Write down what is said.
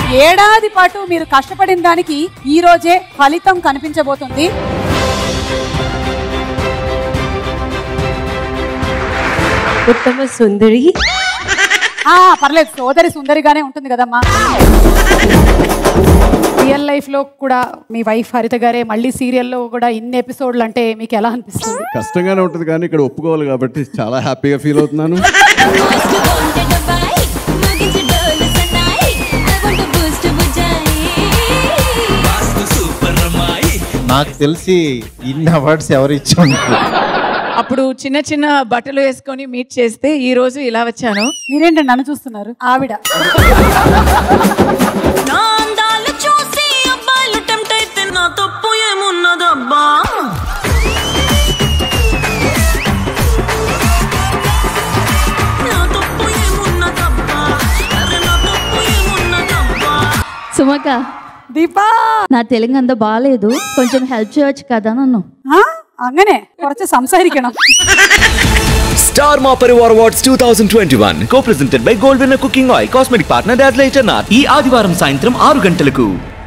ఏడాది పాటు మీరు కష్టపడిన దానికి ఈ రోజే ఫలితం కనిపించబోతుంది ఉత్తమ సుందరి ఆ పర్లేదు సోదరి సుందరిగానే ఉంటుంది కదమ్మా రియల్ లైఫ్ లో కూడా మీ వైఫ్ హరిత గారే మళ్ళీ సీరియల్లో కూడా ఇన్ని ఎపిసోడ్లు అంటే మీకు ఎలా అనిపిస్తుంది కష్టంగానే ఉంటుంది కానీ ఇక్కడ ఒప్పుకోవాలి కాబట్టి చాలా హ్యాపీగా ఫీల్ అవుతున్నాను నాకు తెలిసి ఇన్ని అవార్డ్స్ ఎవరు ఇచ్చి ఉంటారు అప్పుడు చిన్న చిన్న బట్టలు వేసుకొని మీట్ చేస్తే ఈ రోజు ఇలా వచ్చాను మీరేంటండి నన్ను చూస్తున్నారు ఆవిడ నా అందాలు చూసి అబ్బాయిలు టెంప్ట్ అయితే నా తప్పు ఏమున్నదబ్బా నా తప్పు ఏమున్నదబ్బా అరే నా తప్పు ఏమున్నదబ్బా సుమక దీపా నా తెలుగు అంత బాగాలేదు కొంచెం హెల్ప్ చేయొచ్చు కదా నన్ను ആ അങ്ങനെ കുറച്ച് സംസാരിക്കണം Star Ma Parivar Awards 2021 co-presented by Gold Winner Cooking Oil, cosmetic partner Dazzler Eternat. ఈ ఆదివారం సాయంత్రం ఆరు గంటలకు